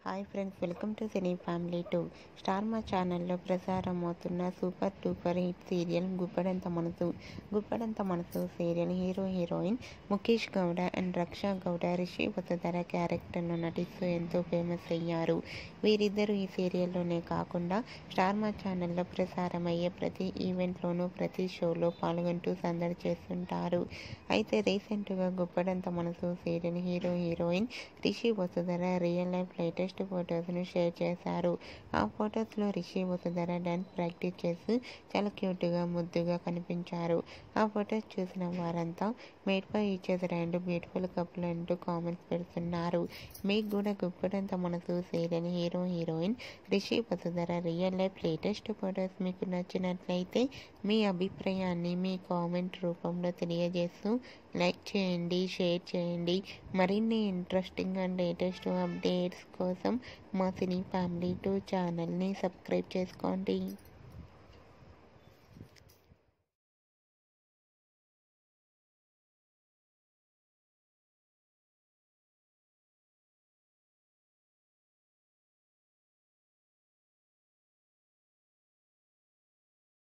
hi friends welcome to cine family two star Maa ఛానల్లో ప్రసారం అవుతున్న super duper hit serial Guppedantha Manasu Guppedantha Manasu serial hero heroine Mukesh Gowda and Raksha Gowda Rishi Vasudhara క్యారెక్టర్లో నటిస్తూ ఎంతో ఫేమస్ అయ్యారు వీరిద్దరూ ఈ సీరియల్లోనే కాకుండా స్టార్ మా ఛానల్లో ప్రసారం అయ్యే ప్రతి ఈవెంట్లోనూ ప్రతి షోలో పాల్గొంటూ సందడి చేస్తుంటారు అయితే రీసెంట్గా Guppedantha Manasu serial hero heroine Rishi Vasudhara real life latest ఫొటోస్ను షేర్ చేశారు ఆ ఫొటోస్లో రిషి వసుధర డాన్స్ ప్రాక్టీస్ చేస్తూ చాలా క్యూట్గా ముద్దుగా కనిపించారు ఆ ఫొటోస్ చూసిన వారంతా made for each other and beautiful couple అంటూ కామెంట్స్ పెడుతున్నారు మీకు కూడా Guppedantha Manasu serial hero heroine Rishi Vasudhara real life latest photos మీకు నచ్చినట్లయితే మీ అభిప్రాయాన్ని మీ కామెంట్ రూపంలో తెలియజేస్తూ లైక్ చేయండి షేర్ చేయండి మరిన్ని ఇంట్రెస్టింగ్ అండ్ లేటెస్ట్ అప్డేట్స్ కోసం మా సినీ ఫ్యామిలీ టూ ఛానల్ని సబ్స్క్రైబ్ చేసుకోండి